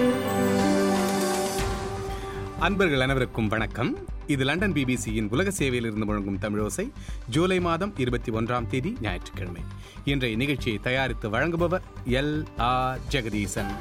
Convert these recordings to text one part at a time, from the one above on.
அன்பர்கள் அனைவருக்கும் வணக்கம் இது லண்டன் பிபிசியின் உலக சேவையில் இருந்து முழங்கும் தமிழோசை ஜூலை மாதம் இருபத்தி ஒன்றாம் தேதி ஞாயிற்றுக்கிழமை இன்றைய நிகழ்ச்சியை தயாரித்து வழங்குபவர் எல் ஆர் ஜெகதீசன்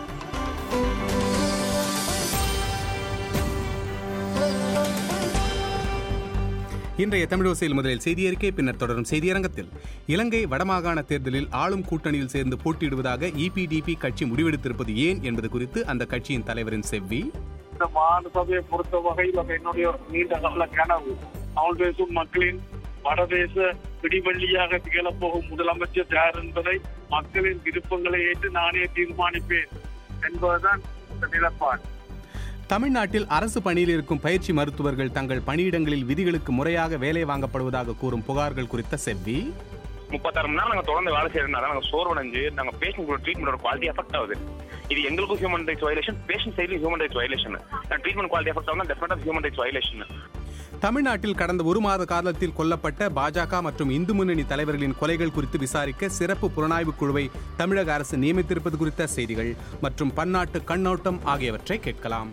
இன்றைய தமிழோசையில் முதலில் செய்தி அறிக்கை பின்னர் தொடரும் செய்தியரங்கத்தில் இலங்கை வடமாகாண தேர்தலில் ஆளும் கூட்டணியில் சேர்ந்து போட்டியிடுவதாக இபிடிபி கட்சி முடிவெடுத்திருப்பது ஏன் என்பது குறித்து அந்த கட்சியின் தலைவரின் செவ்வி இந்த மாநிலசபையை பொறுத்த வகையில் அது என்னுடைய ஒரு நீண்ட கால கனவு தமிழ் பேசும் மக்களின் வடதேச பிடிவள்ளியாக திகழப்போகும் முதலமைச்சர் யார் என்பதை மக்களின் விருப்பங்களை ஏற்று நானே தீர்மானிப்பேன் என்பதுதான் இந்த நிலப்பாடு தமிழ்நாட்டில் அரசு பணியில் இருக்கும் பயிற்சி மருத்துவர்கள் தங்கள் பணியிடங்களில் விதிகளுக்கு முறையாக வேலை வாங்கப்படுவதாக கூறும் புகார்கள் குறித்த செவ்வி முப்பத்தாறு மணி நேரம் நாங்க தொடர்ந்து வேலை செய்யறதுனால நாங்க சோர்வடைஞ்சு நாங்க பேஷண்ட் ட்ரீட்மெண்டோட குவாலிட்டி எஃபெக்ட் ஆகுது இது எங்களுக்கும் ஹியூமன் ரைட்ஸ் வயலேஷன் பேஷண்ட் சைட்லையும் human rights violation treatment quality effect ஆகுனா டெஃபினட் ஹியூமன் ரைட்ஸ் வயலேஷன் தமிழ்நாட்டில் கடந்த ஒரு மாத காலத்தில் கொல்லப்பட்ட பாஜக மற்றும் இந்து முன்னணி தலைவர்களின் கொலைகள் குறித்து விசாரிக்க சிறப்பு புலனாய்வு குழுவை தமிழக அரசு நியமித்திருப்பது குறித்த செய்திகள் மற்றும் பன்னாட்டு கண்ணோட்டம் ஆகியவற்றை கேட்கலாம்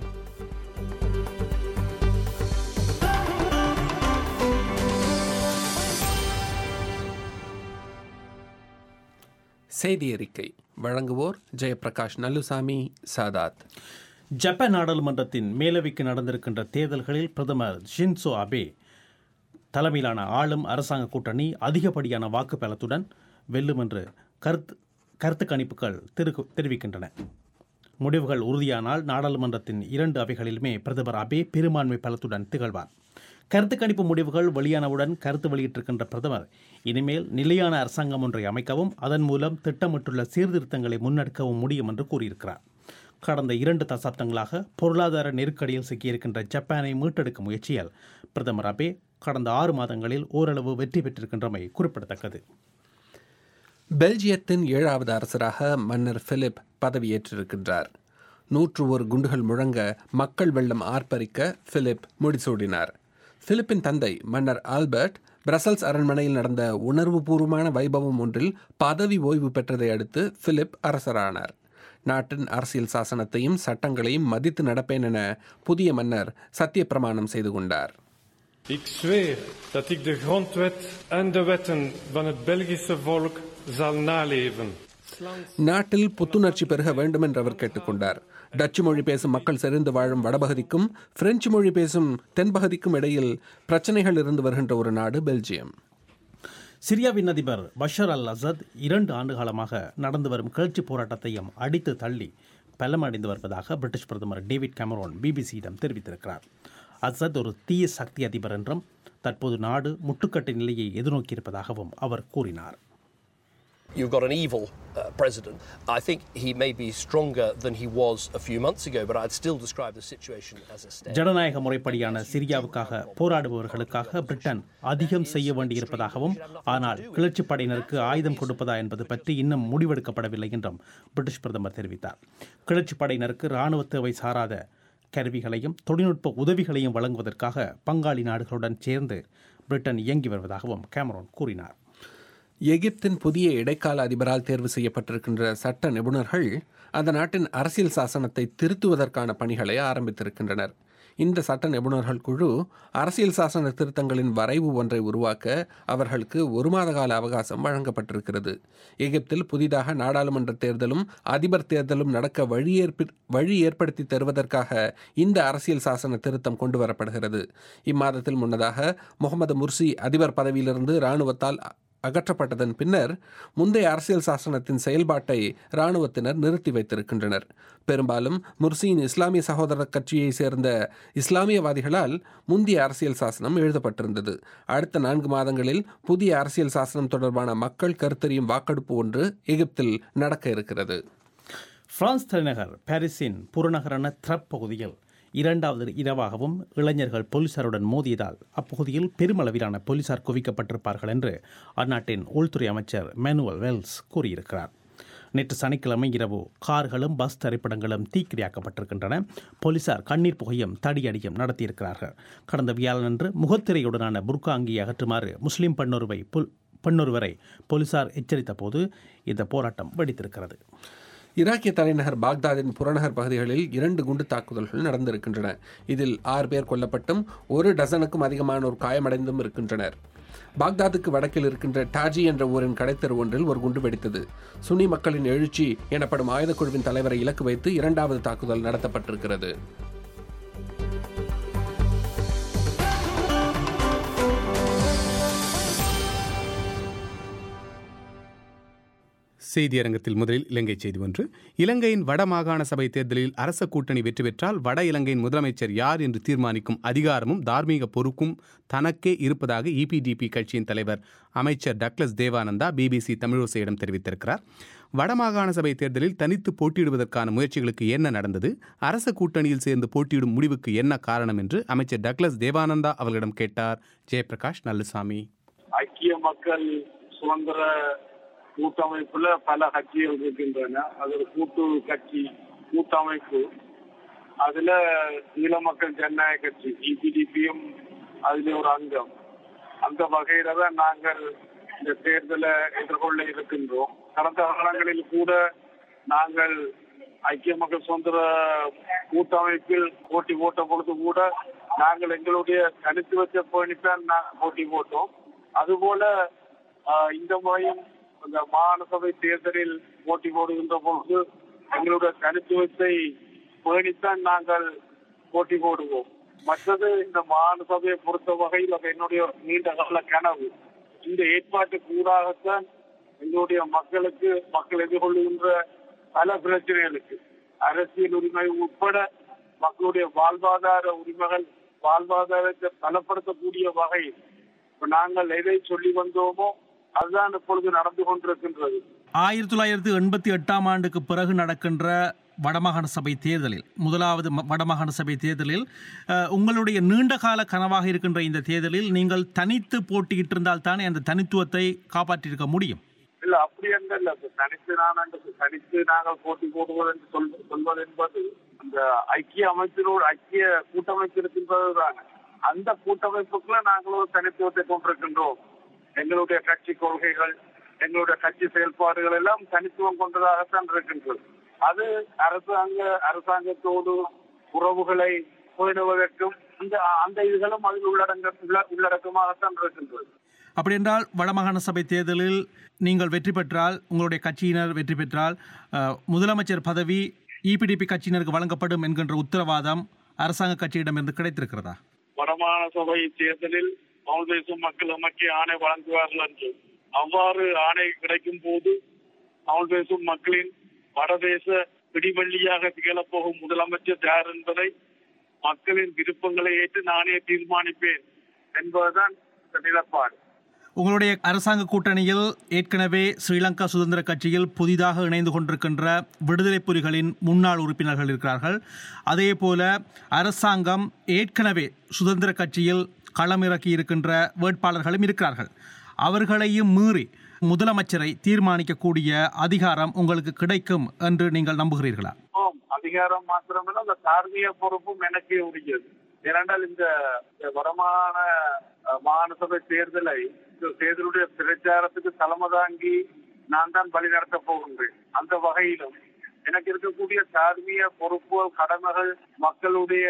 செய்தி அறிக்கை வழங்குவோர் ஜெயபிரகாஷ் நல்லுசாமி சாதாத் ஜப்பான் நாடாளுமன்றத்தின் மேலவைக்கு நடந்திருக்கின்ற தேர்தல்களில் பிரதமர் ஷின்சோ அபே தலைமையிலான ஆளும் அரசாங்க கூட்டணி அதிகப்படியான வாக்கு பலத்துடன் வெல்லும் என்று கருத்து கருத்து கணிப்புகள் தெரு- தெரிவிக்கின்றன முடிவுகள் உறுதியானால் நாடாளுமன்றத்தின் இரண்டு அவைகளிலுமே பிரதமர் அபே பெரும்பான்மை பலத்துடன் திகழ்வார் கருத்து கணிப்பு முடிவுகள் வெளியானவுடன் கருத்து வெளியிட்டிருக்கின்ற பிரதமர் இனிமேல் நிலையான அரசாங்கம் ஒன்றை அமைக்கவும் அதன் மூலம் திட்டமிட்டுள்ள சீர்திருத்தங்களை முன்னெடுக்கவும் முடியும் என்று கூறியிருக்கிறார் கடந்த இரண்டு தசாப்தங்களாக பொருளாதார நெருக்கடியில் சிக்கியிருக்கின்ற ஜப்பானை மீட்டெடுக்கும் முயற்சியில் பிரதமர் அபே கடந்த ஆறு மாதங்களில் ஓரளவு வெற்றி பெற்றிருக்கின்றமை குறிப்பிடத்தக்கது பெல்ஜியத்தின் ஏழாவது அரசராக மன்னர் பிலிப் பதவியேற்றிருக்கின்றார் நூற்று ஒரு குண்டுகள் முழங்க மக்கள் வெள்ளம் ஆர்ப்பரிக்க பிலிப் முடிசூடினார் பிலிப்பின் தந்தை மன்னர் ஆல்பர்ட் பிரசல்ஸ் அரண்மனையில் நடந்த உணர்வுபூர்வமான வைபவம் ஒன்றில் பதவி ஓய்வு பெற்றதை அடுத்து பிலிப் அரசரானார் நாட்டின் அரசியல் சாசனத்தையும் சட்டங்களையும் மதித்து நடப்பேன் என புதிய மன்னர் சத்திய பிரமாணம் செய்து கொண்டார் Ik zweer dat ik de grondwet en de wetten van het Belgische volk zal naleven. நாட்டில் புத்துணர்ச்சி பெருக வேண்டும் என்று அவர் கேட்டுக்கொண்டார் டச்சு மொழி பேசும் மக்கள் செறிந்து வாழும் வடபகுதிக்கும் பிரெஞ்சு மொழி பேசும் தென்பகுதிக்கும் இடையில் பிரச்சனைகள் இருந்து வருகின்ற ஒரு நாடு பெல்ஜியம் சிரியாவின் அதிபர் பஷர் அல் அசத் இரண்டு ஆண்டுகாலமாக நடந்து வரும் கிளர்ச்சி போராட்டத்தையும் அடித்து தள்ளி பலமடைந்து வருவதாக பிரிட்டிஷ் பிரதமர் டேவிட் கேமரோன் பிபிசியிடம் தெரிவித்திருக்கிறார் அசத் ஒரு தீய சக்தி அதிபர் என்றும் தற்போது நாடு முட்டுக்கட்டை நிலையை எதிர்நோக்கியிருப்பதாகவும் அவர் கூறினார் You've got an evil uh, president. I think he may be stronger than he was a few months ago, but I'd still describe the situation as a state. ஜனநாயக முறைப்படியான சிரியாவுக்காக போராடுபவர்களுக்காக பிரிட்டன் அதிகம் செய்ய வேண்டியிருப்பதாகவும் ஆனால் கிளர்ச்சி படையினருக்கு ஆயுதம் கொடுப்பதா என்பது பற்றி இன்னும் முடிவெடுக்கப்படவில்லை என்றும் பிரிட்டிஷ் பிரதமர் தெரிவித்தார் கிளர்ச்சி படையினருக்கு இராணுவ தேவை சாராத கருவிகளையும் தொழில்நுட்ப உதவிகளையும் வழங்குவதற்காக பங்காளி நாடுகளுடன் சேர்ந்து பிரிட்டன் இயங்கி வருவதாகவும் கேமரோன் கூறினார் எகிப்தின் புதிய இடைக்கால அதிபரால் தேர்வு செய்யப்பட்டிருக்கின்ற சட்ட நிபுணர்கள் அந்த நாட்டின் அரசியல் சாசனத்தை திருத்துவதற்கான பணிகளை ஆரம்பித்திருக்கின்றனர் இந்த சட்ட நிபுணர்கள் குழு அரசியல் சாசன திருத்தங்களின் வரைவு ஒன்றை உருவாக்க அவர்களுக்கு ஒரு மாத கால அவகாசம் வழங்கப்பட்டிருக்கிறது எகிப்தில் புதிதாக நாடாளுமன்ற தேர்தலும் அதிபர் தேர்தலும் நடக்க வழி ஏற்பி வழி ஏற்படுத்தி தருவதற்காக இந்த அரசியல் சாசன திருத்தம் கொண்டு வரப்படுகிறது இம்மாதத்தில் முன்னதாக முகமது முர்சி அதிபர் பதவியிலிருந்து இராணுவத்தால் அகற்றப்பட்டதன் பின்னர் முந்தைய அரசியல் சாசனத்தின் செயல்பாட்டை இராணுவத்தினர் நிறுத்தி வைத்திருக்கின்றனர் பெரும்பாலும் முர்சியின் இஸ்லாமிய சகோதர கட்சியை சேர்ந்த இஸ்லாமியவாதிகளால் முந்தைய அரசியல் சாசனம் எழுதப்பட்டிருந்தது அடுத்த நான்கு மாதங்களில் புதிய அரசியல் சாசனம் தொடர்பான மக்கள் கருத்தறியும் வாக்கெடுப்பு ஒன்று எகிப்தில் நடக்க இருக்கிறது பிரான்ஸ் தலைநகர் பாரிஸின் புறநகரான த்ரப் பகுதியில் இரண்டாவது இரவாகவும் இளைஞர்கள் போலீசாருடன் மோதியதால் அப்பகுதியில் பெருமளவிலான போலீசார் குவிக்கப்பட்டிருப்பார்கள் என்று அந்நாட்டின் உள்துறை அமைச்சர் மேனுவல் வெல்ஸ் கூறியிருக்கிறார் நேற்று சனிக்கிழமை இரவு கார்களும் பஸ் திரைப்படங்களும் தீக்கிரையாக்கப்பட்டிருக்கின்றன போலீசார் கண்ணீர் புகையும் தடியடியும் நடத்தியிருக்கிறார்கள் கடந்த வியாழனன்று முகத்திரையுடனான புர்கா அங்கியை அகற்றுமாறு முஸ்லிம் பெண்ணொருவை புல் பெண்ணொருவரை போலீசார் எச்சரித்த போது இந்த போராட்டம் வெடித்திருக்கிறது ஈராக்கிய தலைநகர் பாக்தாதின் புறநகர் பகுதிகளில் இரண்டு குண்டு தாக்குதல்கள் நடந்திருக்கின்றன இதில் ஆறு பேர் கொல்லப்பட்டும் ஒரு டசனுக்கும் அதிகமானோர் காயமடைந்தும் இருக்கின்றனர் பாக்தாதுக்கு வடக்கில் இருக்கின்ற டாஜி என்ற ஊரின் கடைத்தெரு ஒன்றில் ஒரு குண்டு வெடித்தது சுன்னி மக்களின் எழுச்சி எனப்படும் ஆயுதக்குழுவின் தலைவரை இலக்கு வைத்து இரண்டாவது தாக்குதல் நடத்தப்பட்டிருக்கிறது செய்தியரங்கத்தில் முதலில் இலங்கை செய்தி ஒன்று இலங்கையின் வட மாகாண சபை தேர்தலில் அரச கூட்டணி வெற்றி பெற்றால் வட இலங்கையின் முதலமைச்சர் யார் என்று தீர்மானிக்கும் அதிகாரமும் தார்மீக பொறுப்பும் தனக்கே இருப்பதாக இபிடிபி கட்சியின் தலைவர் அமைச்சர் டக்ளஸ் தேவானந்தா பிபிசி தமிழோசையிடம் தெரிவித்திருக்கிறார் வடமாகாண சபை தேர்தலில் தனித்து போட்டியிடுவதற்கான முயற்சிகளுக்கு என்ன நடந்தது அரச கூட்டணியில் சேர்ந்து போட்டியிடும் முடிவுக்கு என்ன காரணம் என்று அமைச்சர் டக்ளஸ் தேவானந்தா அவர்களிடம் கேட்டார் ஜெயபிரகாஷ் நல்லுசாமி ஐக்கிய மக்கள் சுதந்திர கூட்டமைப்புல பல கட்சிகள் இருக்கின்றன அது ஒரு கூட்டு கட்சி கூட்டமைப்பு அதுல ஈழ மக்கள் ஜனநாயக கட்சி இபிடிபியும் அதுல ஒரு அங்கம் அந்த வகையில தான் நாங்கள் இந்த தேர்தலை எதிர்கொள்ள இருக்கின்றோம் கடந்த காலங்களில் கூட நாங்கள் ஐக்கிய மக்கள் சுதந்திர கூட்டமைப்பில் போட்டி போட்ட பொழுது கூட நாங்கள் எங்களுடைய தனித்துவத்தை போயித்தான் நாங்கள் போட்டி போட்டோம் அதுபோல ஆஹ், இந்த முறையும் அந்த மாநசபை தேர்தலில் போட்டி போடுகின்ற பொழுது எங்களுடைய தனித்துவத்தை பேணித்தான் நாங்கள் போட்டி போடுவோம் மற்றது இந்த மாநசபையை பொறுத்த வகையில் அது என்னுடைய நீண்ட கால கனவு இந்த ஏற்பாட்டுக்கு ஊடாகத்தான் எங்களுடைய மக்களுக்கு மக்கள் எதிர்கொள்ளுகின்ற பல பிரச்சனைகளுக்கு அரசியல் உரிமை உட்பட மக்களுடைய வாழ்வாதார உரிமைகள் வாழ்வாதாரத்தை பலப்படுத்தக்கூடிய வகையில் இப்ப நாங்கள் எதை சொல்லி வந்தோமோ அதுதான் இப்பொழுது நடந்து கொண்டிருக்கின்றது ஆயிரத்தி தொள்ளாயிரத்தி எண்பத்தி எட்டாம் ஆண்டுக்கு பிறகு நடக்கின்ற வடமாகாண சபை தேர்தலில் முதலாவது ம- வடமாகாண சபை தேர்தலில் அஹ், உங்களுடைய நீண்டகால கனவாக இருக்கின்ற இந்த தேர்தலில் நீங்கள் தனித்து போட்டியிட்டு இருந்தால் தானே அந்த தனித்துவத்தை காப்பாற்றியிருக்க முடியும் இல்ல அப்படி என்ற இல்ல இப்ப தனித்து நான் அங்கு தனித்து நாங்கள் போட்டி போடுவது என்று சொல் சொல்வது என்பது அந்த ஐக்கிய அமைப்பினோடு ஐக்கிய கூட்டமைப்பு இருக்கின்றதுதான் அந்த கூட்டமைப்புக்குள்ள நாங்கள் ஒரு தனித்துவத்தை கொண்டிருக்கின்றோம் எங்களுடைய கட்சி கொள்கைகள் எங்களுடைய கட்சி செயல்பாடுகள் எல்லாம் தனித்துவம் கொண்டதாகத்தான் இருக்கின்றது அது அரசாங்க அரசாங்கத்தோடு உறவுகளை பேணுவதற்கும் அந்த அந்த இதுகளும் அதில் உள்ளடங்க உள்ள- உள்ளடக்கமாகத்தான் இருக்கின்றது அப்படி என்றால் வடமாகாண சபை தேர்தலில் நீங்கள் வெற்றி பெற்றால் உங்களுடைய கட்சியினர் வெற்றி பெற்றால் அஹ், முதலமைச்சர் பதவி இபிடிபி கட்சியினருக்கு வழங்கப்படும் என்கின்ற உத்தரவாதம் அரசாங்க கட்சியிடமிருந்து கிடைத்திருக்கிறதா வடமாகாண சபை தேர்தலில் தமிழ் தேசம் மக்கள் அமைக்க ஆணை வழங்குவார்கள் என்று அவ்வாறு ஆணை கிடைக்கும் போது தமிழ் தேசம் மக்களின் வடதேச பிடிவள்ளியாக திகழப்போகும் முதலமைச்சர் யார் என்பதை மக்களின் விருப்பங்களை ஏற்று நானே தீர்மானிப்பேன் என்பதுதான் இந்த நிலப்பாடு உங்களுடைய அரசாங்க கூட்டணியில் ஏற்கனவே ஸ்ரீலங்கா சுதந்திர கட்சியில் புதிதாக இணைந்து கொண்டிருக்கின்ற விடுதலை புலிகளின் முன்னாள் உறுப்பினர்கள் இருக்கிறார்கள் அதே போல அரசாங்கம் ஏற்கனவே சுதந்திர கட்சியில் களமிறக்கி இருக்கின்ற வேட்பாளர்களும் இருக்கிறார்கள் அவர்களையும் மீறி முதலமைச்சரை தீர்மானிக்கக்கூடிய அதிகாரம் உங்களுக்கு கிடைக்கும் என்று நீங்கள் நம்புகிறீர்களா ஆம், அதிகாரம் மாத்திரமல்ல அந்த தார்மீக பொறுப்பும் எனக்கே உரியது ஏனென்றால் இந்த இந்த வடமாகாண அஹ், மாகாண சபை தேர்தலை இந்த தேர்தலுடைய பிரச்சாரத்துக்கு தலைமை தாங்கி நான் தான் வழி நடத்தப் போகின்றேன் அந்த வகையிலும் எனக்கு இருக்கக்கூடிய தார்மீக பொறுப்புகள் கடமைகள் மக்களுடைய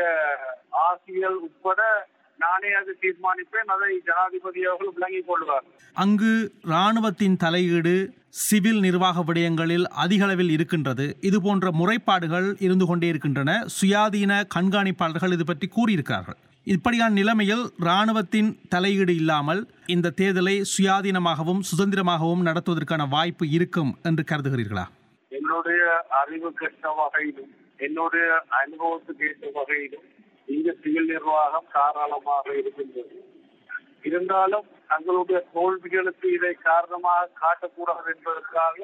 ஆசைகள் உட்பட நானே அதை தீர்மானிப்பேன் அதை ஜனாதிபதி அவர்கள் விளங்கிக் கொள்வார் அங்கு இராணுவத்தின் தலையீடு சிவில் நிர்வாக விடயங்களில் அதிக அளவில் இருக்கின்றது இது போன்ற முறைப்பாடுகள் இருந்து கொண்டே இருக்கின்றன சுயாதீன கண்காணிப்பாளர்கள் இது பற்றி கூறியிருக்கிறார்கள் இப்படியான நிலைமையில் இராணுவத்தின் தலையீடு இல்லாமல் இந்த தேர்தலை சுயாதீனமாகவும் சுதந்திரமாகவும் நடத்துவதற்கான வாய்ப்பு இருக்கும் என்று கருதுகிறீர்களா என்னுடைய அறிவு கெட்ட வகையிலும் என்னுடைய அனுபவத்துக்கு ஏற்ற வகையிலும் இங்க சிவில் நிர்வாகம் தாராளமாக இருக்கின்றது இருந்தாலும் தங்களுடைய தோல்விகளுக்கு இதை காரணமாக காட்டக்கூடாது என்பதற்காக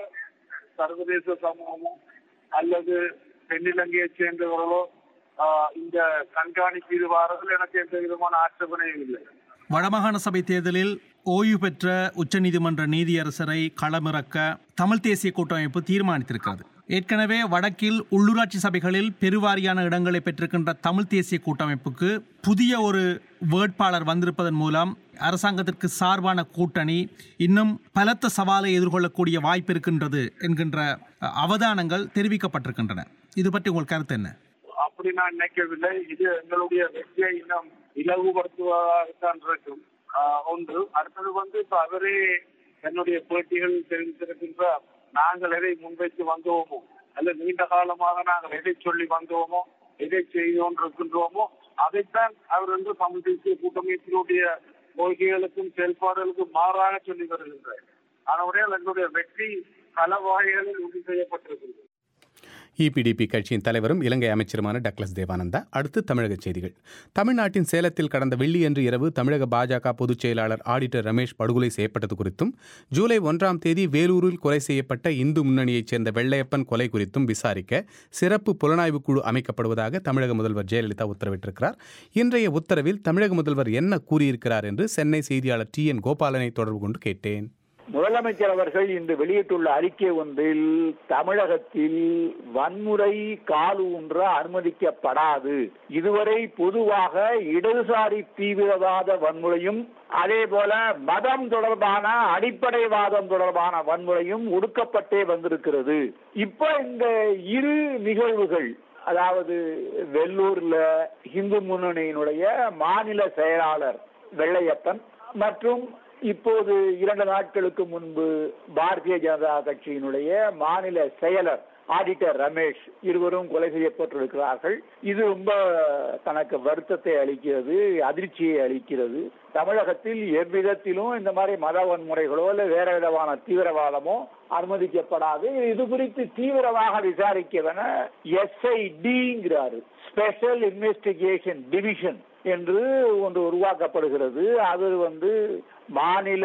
சர்வதேச சமூகமோ அல்லது தென்னிலங்கையைச் சேர்ந்தவர்களோ ஆஹ், இந்த கண்காணிப்பு இது வாரத்தில் எனக்கு எந்த விதமான ஆட்சேபனையும் இல்லை வடமாகாண சபை தேர்தலில் ஓய்வு பெற்ற உச்சநீதிமன்ற நீதியரசரை களமிறக்க தமிழ் தேசிய கூட்டமைப்பு தீர்மானித்திருக்கிறது ஏற்கனவே வடக்கில் உள்ளூராட்சி சபைகளில் பெருவாரியான இடங்களை பெற்றிருக்கின்ற தமிழ் தேசிய கூட்டமைப்புக்கு புதிய ஒரு வேட்பாளர் வந்திருப்பதன் மூலம் அரசாங்கத்திற்கு சார்பான கூட்டணி இன்னும் பலத்த சவாலை எதிர்கொள்ளக்கூடிய வாய்ப்பு இருக்கின்றது என்கின்ற அஹ், அவதானங்கள் தெரிவிக்கப்பட்டிருக்கின்றன இது பற்றி உங்கள் கருத்து என்ன அப்படி நான் நினைக்கவில்லை இது எங்களுடைய வெற்றியை இன்னும் இலகுபடுத்துவதாகத்தான் இருக்கும் ஆஹ் ஒன்று அடுத்தது வந்து இப்ப அவரே என்னுடைய பேட்டிகள் தெரிவித்திருக்கின்ற நாங்கள் எதை முன்வைத்து வந்தோமோ அல்லது நீண்ட காலமாக நாங்கள் எதை சொல்லி வந்தோமோ எதை செய்து கொண்டிருக்கின்றோமோ அதைத்தான் அவர் வந்து தமிழ் தேசிய கூட்டமைப்பினுடைய கொள்கைகளுக்கும் செயல்பாடுகளுக்கும் மாறாக சொல்லி வருகின்றார் ஆனால் எங்களுடைய வெற்றி பல வகைகளில் உறுதி செய்யப்பட்டிருக்கிறது இபிடிபி கட்சியின் தலைவரும் இலங்கை அமைச்சருமான டக்ளஸ் தேவானந்தா அடுத்து தமிழக செய்திகள் தமிழ்நாட்டின் சேலத்தில் கடந்த வெள்ளியன்று இரவு தமிழக பாஜக பொதுச் செயலாளர் ஆடிட்டர் ரமேஷ் படுகொலை செய்யப்பட்டது குறித்தும் ஜூலை ஒன்றாம் தேதி வேலூரில் கொலை செய்யப்பட்ட இந்து முன்னணியைச் சேர்ந்த வெள்ளையப்பன் கொலை குறித்தும் விசாரிக்க சிறப்பு புலனாய்வு குழு அமைக்கப்படுவதாக தமிழக முதல்வர் ஜெயலலிதா உத்தரவிட்டிருக்கிறார் இன்றைய உத்தரவில் தமிழக முதல்வர் என்ன கூறியிருக்கிறார் என்று சென்னை செய்தியாளர் டி என் கோபாலனை தொடர்பு கொண்டு கேட்டேன் முதலமைச்சர் அவர்கள் இன்று வெளியிட்டுள்ள அறிக்கை ஒன்றில் தமிழகத்தில் வன்முறை கால் ஊன்ற அனுமதிக்கப்படாது இதுவரை பொதுவாக இடதுசாரி தீவிரவாத வன்முறையும் அதே போல மதம் தொடர்பான அடிப்படைவாதம் தொடர்பான வன்முறையும் ஒடுக்கப்பட்டே வந்திருக்கிறது இப்ப இந்த இரு நிகழ்வுகள் அதாவது வெள்ளூர்ல இந்து முன்னணியினுடைய மாநில செயலாளர் வெள்ளையப்பன் மற்றும் இப்போது இரண்டு நாட்களுக்கு முன்பு பாரதிய ஜனதா கட்சியினுடைய மாநில செயலர் ஆடிட்டர் ரமேஷ் இருவரும் கொலை செய்யப்பட்டிருக்கிறார்கள் இது ரொம்ப தனக்கு வருத்தத்தை அளிக்கிறது அதிர்ச்சியை அளிக்கிறது தமிழகத்தில் எவ்விதத்திலும் இந்த மாதிரி மத வன்முறைகளோ இல்ல வேற விதமான தீவிரவாதமோ அனுமதிக்கப்படாது இது குறித்து தீவிரமாக விசாரிக்கவென எஸ்ஐடிங்கிறாரு ஸ்பெஷல் இன்வெஸ்டிகேஷன் டிவிஷன் என்று ஒன்று உருவாக்கப்படுகிறது அது வந்து மாநில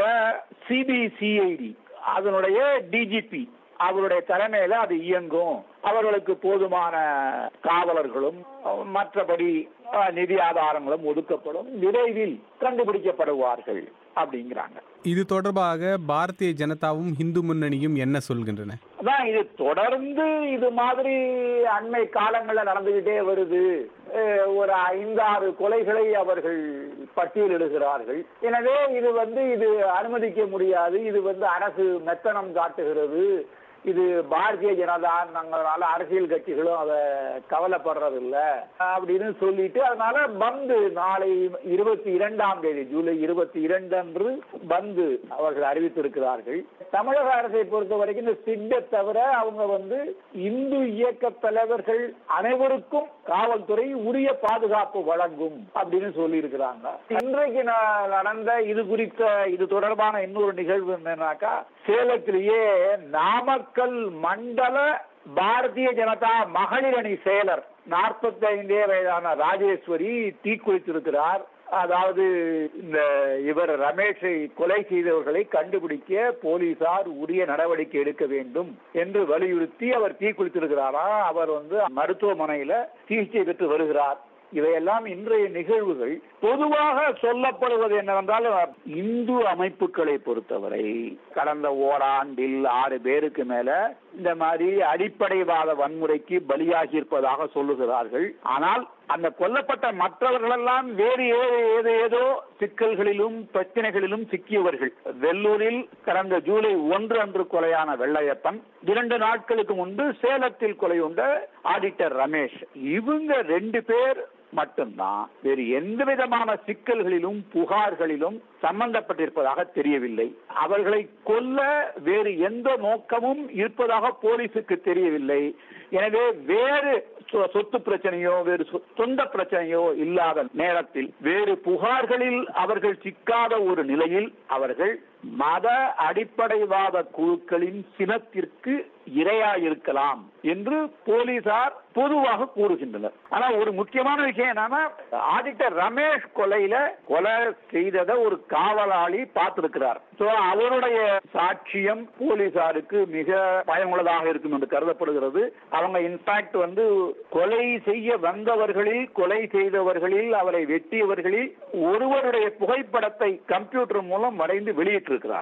சிபிசிஐடி அதனுடைய டிஜிபி அவருடைய தலைமையில அது இயங்கும் அவர்களுக்கு போதுமான காவலர்களும் மற்றபடி அஹ், நிதி ஆதாரங்களும் ஒதுக்கப்படும் விரைவில் கண்டுபிடிக்கப்படுவார்கள் அப்படிங்கிறாங்க இது தொடர்பாக பாரதிய ஜனதாவும் இந்து முன்னணியும் என்ன சொல்கின்றன அதான் இது தொடர்ந்து இது மாதிரி அண்மை காலங்களில் நடந்துகிட்டே வருது அஹ் ஒரு ஐந்தாறு கொலைகளை அவர்கள் பட்டியலிடுகிறார்கள் எனவே இது வந்து இது அனுமதிக்க முடியாது இது வந்து அரசு மெத்தனம் காட்டுகிறது இது பாரதிய ஜனதா நாங்களால அரசியல் கட்சிகளும் அதை கவலைப்படுறதில்ல அப்படின்னு சொல்லிட்டு அதனால பந்து நாளை இருபத்தி இரண்டாம் தேதி ஜூலை இருபத்தி இரண்டு அன்று பந்து அவர்கள் அறிவித்திருக்கிறார்கள் தமிழக அரசை பொறுத்த வரைக்கும் இந்த சிட்டை தவிர அவங்க வந்து இந்து இயக்க தலைவர்கள் அனைவருக்கும் காவல்துறை உரிய பாதுகாப்பு வழங்கும் அப்படின்னு சொல்லி இருக்கிறாங்க இன்றைக்கு ந- நடந்த இது குறித்த இது தொடர்பான இன்னொரு நிகழ்வு என்னன்னாக்கா சேலத்திலேயே நாமக்கல் மண்டல பாரதிய ஜனதா மகளிர் அணி செயலர் நாற்பத்தி ஐந்தே வயதான ராஜேஸ்வரி தீக்குளித்திருக்கிறார் அதாவது இந்த இவர் ரமேஷை கொலை செய்தவர்களை கண்டுபிடிக்க போலீசார் உரிய நடவடிக்கை எடுக்க வேண்டும் என்று வலியுறுத்தி அவர் தீக்குளித்திருக்கிறாரா அவர் வந்து மருத்துவமனையில சிகிச்சை பெற்று வருகிறார் இவையெல்லாம் இன்றைய நிகழ்வுகள் பொதுவாக சொல்லப்படுவது என்னவென்றால் இந்து அமைப்புகளை பொறுத்தவரை கடந்த ஓராண்டில் ஆறு பேருக்கு மேல இந்த மாதிரி அடிப்படைவாத வன்முறைக்கு பலியாகி இருப்பதாக சொல்லுகிறார்கள் ஆனால் அந்த கொல்லப்பட்ட மற்றவர்களெல்லாம் வேறு ஏதோ ஏதோ ஏதோ சிக்கல்களிலும் பிரச்சனைகளிலும் சிக்கியவர்கள் வெள்ளூரில் கடந்த ஜூலை ஒன்று அன்று கொலையான வெள்ளையப்பன் இரண்டு நாட்களுக்கு முன்பு சேலத்தில் கொலை உண்ட ஆடிட்டர் ரமேஷ் இவங்க ரெண்டு பேர் மட்டும்தான் வேறு எந்த விதமான சிக்கல்களிலும் புகார்களிலும் சம்பந்தப்பட்டிருப்பதாக தெரியவில்லை அவர்களை கொல்ல வேறு எந்த நோக்கமும் இருப்பதாக போலீசுக்கு தெரியவில்லை எனவே வேறு சொ- சொத்து பிரச்சனையோ வேறு சொ- சொந்த பிரச்சனையோ இல்லாத நேரத்தில் வேறு புகார்களில் அவர்கள் சிக்காத ஒரு நிலையில் அவர்கள் மத அடிப்படைவாத குழுக்களின் சினத்திற்கு இரையாயிருக்கலாம் என்று போலீசார் பொதுவாக கூறுகின்றனர் ஆனா ஒரு முக்கியமான விஷயம் என்னன்னா ஆடிட்டர் ரமேஷ் கொலையில கொலை செய்ததை ஒரு காவலாளி பார்த்திருக்கிறார் சோ அவருடைய சாட்சியம் போலீசாருக்கு மிக பயனுள்ளதாக இருக்கும் என்று கருதப்படுகிறது அவங்க இன்பாக்ட் வந்து கொலை செய்ய வந்தவர்களில் கொலை செய்தவர்களில் அவரை வெட்டியவர்களில் ஒருவருடைய புகைப்படத்தை கம்ப்யூட்டர் மூலம் வரைந்து வெளியிட்டிருக்கிறார்கள்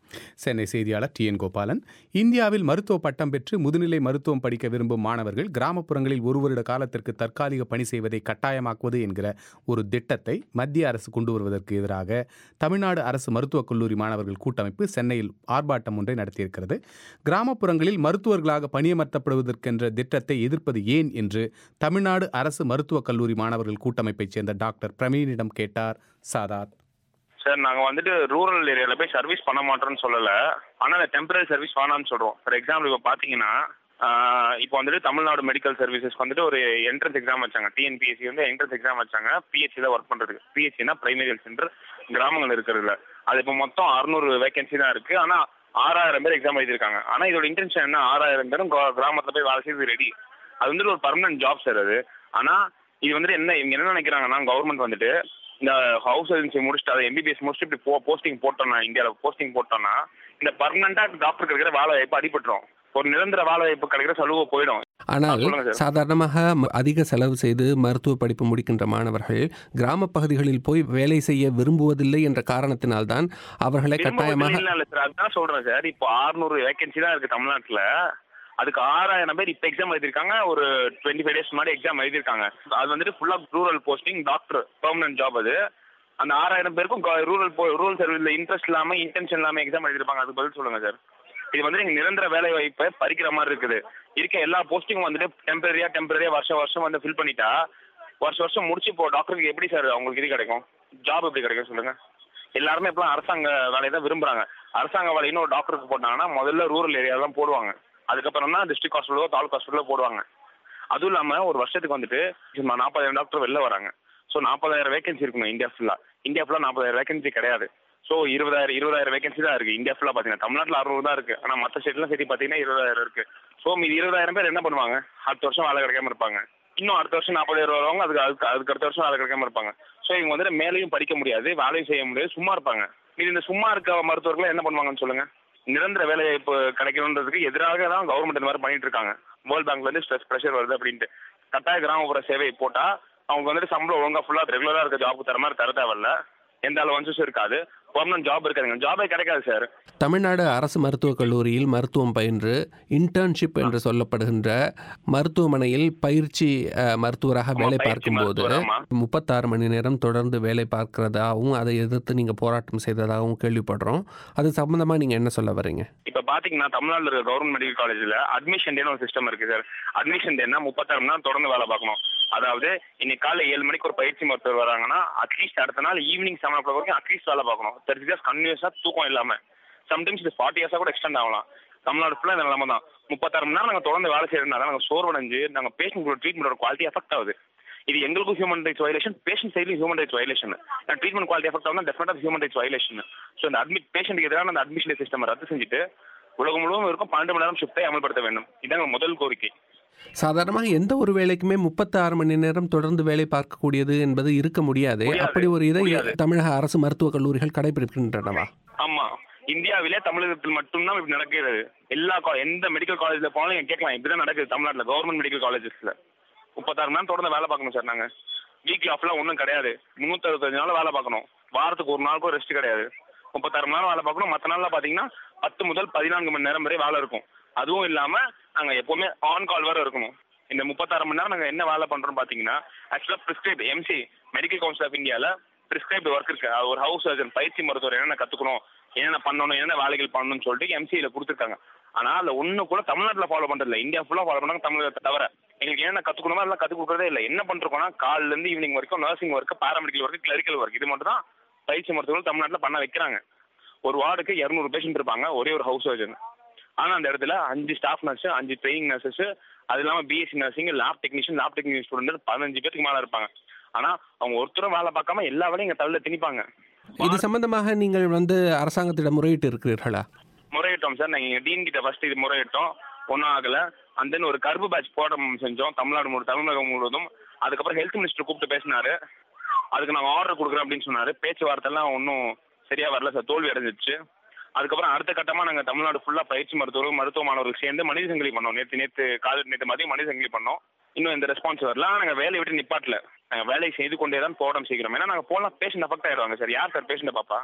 சென்னை செய்தியாளர் டி என் கோபாலன் இந்தியாவில் மருத்துவ பட்டம் பெற்று முதுநிலை மருத்துவம் படிக்க விரும்பும் மாணவர்கள் கிராமப்புறங்களில் ஒரு வருட காலத்திற்கு தற்காலிக பணி செய்வதை கட்டாயமாக்குவது என்கிற ஒரு திட்டத்தை மத்திய அரசு கொண்டு வருவதற்கு எதிராக தமிழ்நாடு அரசு மருத்துவக் கல்லூரி மாணவர்கள் கூட்டமைப்பு சென்னையில் ஆர்ப்பாட்டம் ஒன்றை நடத்தியிருக்கிறது கிராமப்புறங்களில் மருத்துவர்களாக பணியமர்த்தப்படுவதற்கென்ற திட்டத்தை எதிர்ப்பது ஏன் என்று தமிழ்நாடு அரசு மருத்துவக் கல்லூரி மாணவர்கள் கூட்டமைப்பைச் சேர்ந்த டாக்டர் பிரவீனிடம் கேட்டார் சாதாத் சார் நாங்க வந்துட்டு ரூரல் ஏரியால போய் சர்வீஸ் பண்ண மாட்டோம்னு சொல்லல ஆனா இந்த டெம்பரரி சர்வீஸ் வேணாம்னு சொல்றோம் ஃபார் எக்ஸாம்பிள் இப்போ பாத்தீங்கன்னா ஆஹ் இப்போ வந்துட்டு தமிழ்நாடு மெடிக்கல் சர்வீசஸ்க்கு வந்துட்டு ஒரு என்ட்ரன்ஸ் எக்ஸாம் வச்சாங்க டிஎன்பிஎஸ்சி வந்து என்ட்ரன்ஸ் எக்ஸாம் வச்சாங்க பிஹெச்சி தான் ஒர்க் பண்றதுக்கு பிஹெச்னா பிரைமரி ஹெல்த் சென்டர் கிராமங்கள் இருக்கிறதுல அது இப்போ மொத்தம் அறுநூறு வேகன்சி தான் இருக்கு ஆனா ஆறாயிரம் பேர் எக்ஸாம் எழுதியிருக்காங்க ஆனா இதோட இன்டென்ஷன் என்ன ஆறாயிரம் பேரும் கிரா- கிராமத்துல போய் வேலை செய்து ரெடி அது வந்துட்டு ஒரு பர்மனன்ட் ஜாப் சார் அது ஆனா இது வந்துட்டு என்ன இவங்க என்ன நினைக்கிறாங்கன்னா கவர்மெண்ட் வந்துட்டு இந்த ஹவுஸ் ஏஜென்சி முடிச்சுட்டு அதை எம்பிபிஎஸ் முடிச்சுட்டு இப்படி போ போஸ்டிங் போட்டோம்னா இந்தியாவில் போஸ்டிங் போட்டோம்னா இந்த பர்மனண்டா டாக்டர் கிடைக்கிற வேலை வாய்ப்பு அடிபட்டுரும் ஒரு நிரந்தர வேலை வாய்ப்பு கிடைக்கிற சலுகை போயிடும் ஆனால் சொல்லுங்க சார். சாதாரணமாக ம- அதிக செலவு செய்து மருத்துவ படிப்பு முடிக்கின்ற மாணவர்கள் கிராம பகுதிகளில் போய் வேலை செய்ய விரும்புவதில்லை என்ற காரணத்தினால்தான் அவர்களை கட்டாயமாக விரும்புவதில்லை இல்ல சார் அதுதான் சொல்றேன் சார் இப்போ 600 வேகன்சி தான் இருக்கு தமிழ்நாட்டுல அதுக்கு ஆறாயிரம் பேர் இப்ப எக்ஸாம் எழுதிருக்காங்க ஒரு டுவெண்ட்டி ஃபைவ் டேஸ் முன்னாடி எக்ஸாம் எழுதிருக்காங்க அது வந்துட்டு ஃபுல்லா rural posting doctor permanent job அது அந்த ஆறாயிரம் பேருக்கும் ரூரல் ரூரல் சர்வீஸ்ல இன்ட்ரெஸ்ட் இல்லாம இன்டென்ஷன் இல்லாம எக்ஸாம் எழுதிருப்பாங்க அதுக்கு பதில் சொல்லுங்க சார் இது வந்து நீங்க நிரந்தர வேலை வாய்ப்பை பறிக்கிற மாதிரி இருக்குது இருக்க எல்லா போஸ்டிங்கும் வந்துட்டு டெம்பரரியா டெம்பரரியா வருஷம் வருஷம் வந்து ஃபில் பண்ணிட்டா வருஷம் வருஷம் முடிச்சு இப்போ டாக்டருக்கு எப்படி சார் அவங்களுக்கு இது கிடைக்கும் ஜாப் எப்படி கிடைக்கும் சொல்லுங்க எல்லாருமே இப்பலாம் அரசாங்க வேலையை தான் விரும்புறாங்க அரசாங்க வேலை இன்னொரு டாக்டருக்கு போட்டாங்கன்னா முதல்ல ரூரல் ஏரியா தான் போடுவாங்க அதுக்கப்புறம் தான் டிஸ்ட்ரிக்ட் ஹாஸ்பிட்டலோ தாலுக் ஹாஸ்பிட்டலோ போடுவாங்க அதுவும் இல்லாம ஒரு வருஷத்துக்கு வந்துட்டு சும்மா நாற்பதாயிரம் டாக்டர் வெளில வராங்க ஸோ நாற்பதாயிரம் வேகன்சி இருக்கணும் இந்தியா ஃபுல்லா இந்தியா ஃபுல்லா நாற்பதாயிரம் வேகன்சி கிடையாது ஸோ இருபதாயிரம் இருபதாயிரம் வேகன்சி தான் இருக்கு இந்தியா ஃபுல்லா பாத்தீங்கன்னா தமிழ்நாட்டில் அறுநூறு தான் இருக்கு ஆனா மற்ற ஸ்டேட்லாம் சேர்த்து பாத்தீங்கன்னா இருபதாயிரம் இருக்கு ஸோ மீதி இருபதாயிரம் பேர் என்ன பண்ணுவாங்க அடுத்த வருஷம் வேலை கிடைக்காம இருப்பாங்க இன்னும் அடுத்த வருஷம் நாற்பதாயிரம் வருவாங்க அதுக்கு அதுக்கு அதுக்கு அடுத்த வருஷம் வேலை கிடைக்காம இருப்பாங்க ஸோ இவங்க வந்துட்டு மேலேயும் படிக்க முடியாது வேலையும் செய்ய முடியாது சும்மா இருப்பாங்க இது இந்த சும்மா இருக்க மருத்துவர்கள் என்ன பண்ணுவாங்கன்னு சொல்லுங்க நிரந்தர வேலை வாய்ப்பு கிடைக்கணுன்றதுக்கு எதிராக தான் கவர்மெண்ட் இந்த மாதிரி பண்ணிட்டு இருக்காங்க வேர்ல்ட் பேங்க்ல இருந்து ஸ்ட்ரெஸ் ப்ரெஷர் வருது அப்படின்ட்டு கட்டாய கிராமப்புற சேவை போட்டா அவங்க வந்துட்டு சம்பளம் ஒழுங்கா ஃபுல்லா ரெகுலரா இருக்க ஜாப் தர மாதிரி தர தேவையில்ல எந்த அலவன்ஸும் இருக்காது பெர்மனன்ட் ஜாப் இருக்காதுங்க ஜாபே கிடைக்காது சார் தமிழ்நாடு அரசு மருத்துவக் கல்லூரியில் மருத்துவம் பயின்று இன்டர்ன்ஷிப் என்று சொல்லப்படுகின்ற மருத்துவமனையில் பயிற்சி அஹ், மருத்துவராக ஆமா, வேலை பயிற்சி பார்க்கும்போது மருத்துவர், ஆமா. முப்பத்தாறு மணி நேரம் தொடர்ந்து வேலை பார்க்கிறதாகவும் அதை எதிர்த்து நீங்கள் போராட்டம் செய்ததாகவும் கேள்விப்படுறோம் அது சம்பந்தமாக நீங்கள் என்ன சொல்ல வரீங்க இப்ப பாத்தீங்கன்னா தமிழ்நாட்டுல இருக்க கவர்மெண்ட் மெடிக்கல் காலேஜ்ல அட்மிஷன் டேன்னு ஒரு சிஸ்டம் இருக்கு சார் அட்மிஷன் டேன்னா முப்பத்தாறு மணி நேரம் தொடர்ந்து வேலை பார்க்கணும் அதாவது இன்னைக்கு காலை ஏழு மணிக்கு ஒரு பயிற்சி மருத்துவர் வராங்கன்னா அட்லீஸ்ட் அடுத்த நாள் ஈவினிங் செவன் ஓ கிளாக் வரைக்கும் அட்லீஸ்ட் வேலை பார்க்கணும் தேர்ட்டி டேஸ் கன்யூஸா தூக்கம் இல்லாம சம்டைம்ஸ் இது ஃபார்ட்டி இயர்ஸா கூட எக்ஸ்டெண்ட் ஆகலாம் தமிழ்நாடு ஃபுல்லா இந்த நிலைமை தான் முப்பத்தாறு மணி நேரம் நாங்க தொடர்ந்து வேலை செய்யறதுனால நாங்க சோர்வடைஞ்சு நாங்க பேஷண்ட் ட்ரீட்மெண்டோட குவாலிட்டி எஃபெக்ட் ஆகுது இது எங்களுக்கும் ஹியூமன் ரைட்ஸ் வயலேஷன் பேஷண்ட் சைட்லையும் human rights violation treatment quality effect ஆகுனா டெஃபினட்டாக ஹியூமன் ரைட்ஸ் வயலேஷன் ஸோ இந்த அட்மிட் பேஷண்ட்டுக்கு எதிரான அந்த அட்மிஷன் சிஸ்டம் ரத்து செஞ்சுட்டு உலகம் முழுவதும் இருக்கும் பன்னெண்டு மணி நேரம் ஷிஃப்ட்டை அமல்படுத்த வேண்டும் இதாங்க முதல் கோரிக்கை சாதாரணமாக எந்த ஒரு வேலைக்குமே முப்பத்தாறு மணி நேரம் தொடர்ந்து வேலை பார்க்கக்கூடியது என்பது இருக்க முடியாது முடியாது, அப்படி ஒரு இதை முடியாது. தமிழக அரசு மருத்துவக் கல்லூரிகள் கடைபிடிக்கின்றனவா ஆமா இந்தியாவிலே தமிழகத்தில் மட்டும்தான் இப்படி நடக்கிறது எல்லா கா- எந்த மெடிக்கல் காலேஜ்ல போனாலும் நீங்க கேட்கலாம் இப்படிதான் நடக்குது தமிழ்நாட்டுல கவர்மெண்ட் மெடிக்கல் காலேஜஸ்ல முப்பத்தாறு மணி நேரம் தொடர்ந்து வேலை பார்க்கணும் சார் நாங்க வீக்லி ஆஃப்லாம் ஒன்றும் கிடையாது முந்நூற்றி அறுபத்தஞ்சு நாள் வேலை பார்க்கணும் வாரத்துக்கு ஒரு நாளுக்கும் ரெஸ்ட் கிடையாது முப்பத்தாறு மணி நேரம் வேலை பார்க்கணும் மற்ற நாள்ல பாத்தீங்கன்னா பத்து முதல் பதினான்கு மணி நேரம் வரை வேலை இருக்கும் அதுவும் இல்லாம நாங்க எப்பவுமே ஆன் கால் வேற இருக்கணும் இந்த முப்பத்தாறு மணி நேரம் நாங்க என்ன வேலை பண்றோம் பாத்தீங்கன்னா ஆக்சுவலா prescribe MC medical council of இந்தியால பிரிஸ்கிரைப்டு ஒர்க் இருக்கு அது ஒரு ஹவுஸ் சர்ஜன் பயிற்சி மருத்துவர் என்னென்ன கத்துக்கணும் என்னென்ன பண்ணணும் என்னென்ன வேலைகள் பண்ணணும்னு சொல்லிட்டு எம்சியில கொடுத்துருக்காங்க ஆனா அதுல ஒண்ணு கூட தமிழ்நாட்டுல ஃபாலோ பண்றது இல்ல இந்தியா ஃபுல்லா ஃபாலோ பண்ணாங்க தமிழகத்தை தவிர எங்களுக்கு என்ன கத்துக்கணுமோ அதெல்லாம் கத்துக் கொடுக்கறதே இல்ல என்ன பண்றோம்னா காலைல இருந்து ஈவினிங் வரைக்கும் nursing work paramedical work clerical work இது மட்டும் தான் பயிற்சி மருத்துவர்கள் தமிழ்நாட்டுல பண்ண வைக்கிறாங்க ஒரு வார்டுக்கு இரநூறு பேஷண்ட் இருப்பாங்க ஒரே ஒரு ஹவுஸ் சர்ஜன் ஆனா அந்த இடத்துல அஞ்சு ஸ்டாஃப் நர்ஸ் அஞ்சு ட்ரைனிங் நர்சஸ் அது இல்லாம BSc nursing lab technician lab technician student பதினஞ்சு பேருக்கு மேல இருப்பாங்க ஆனா அவங்க ஒருத்தரும் வேலை பார்க்காம எல்லா வேலையும் எங்க தலையில திணிப்பாங்க இது சம்பந்தமாக நீங்கள் வந்து அரசாங்கத்திடம் முறையிட்டு இருக்கிறீர்களா முறையிட்டோம் சார் நாங்க டீன் கிட்ட ஃபர்ஸ்ட் இது முறையிட்டோம் ஒன்றும் ஆகல அண்ட் தென் ஒரு கருப்பு பேட்ச் போட செஞ்சோம் தமிழ்நாடு முழு தமிழகம் முழுவதும் அதுக்கப்புறம் ஹெல்த் மினிஸ்டர் கூப்பிட்டு பேசினாரு அதுக்கு நாங்கள் ஆர்டர் கொடுக்குறோம் அப்படின்னு சொன்னாரு பேச்சுவார்த்தை எல்லாம் ஒன்றும் சரியா வரல சார் தோல்வி அடைஞ்சிருச்சு அதுக்கப்புறம் அடுத்த கட்டமா நாங்க தமிழ்நாடு ஃபுல்லா பயிற்சி மருத்துவர்கள் மருத்துவ மாணவர்கள் சேர்ந்து மனித சங்கிலி பண்ணோம் நேற்று நேற்று காலை நேற்று மதியம் மனித சங்கிலி பண்ணோம் இன்னும் எந்த ரெஸ்பான்ஸ் வரல ஆனா நாங்க வேலையை விட்டு நிப்பாட்டல நாங்க வேலையை செய்து கொண்டே தான் போராட்டம் செய்கிறோம் ஏன்னா நாங்க போலாம் பேஷண்ட் அஃபெக்ட் ஆயிடுவாங்க சார் யார் சார் பேஷண்ட்டை பாப்பா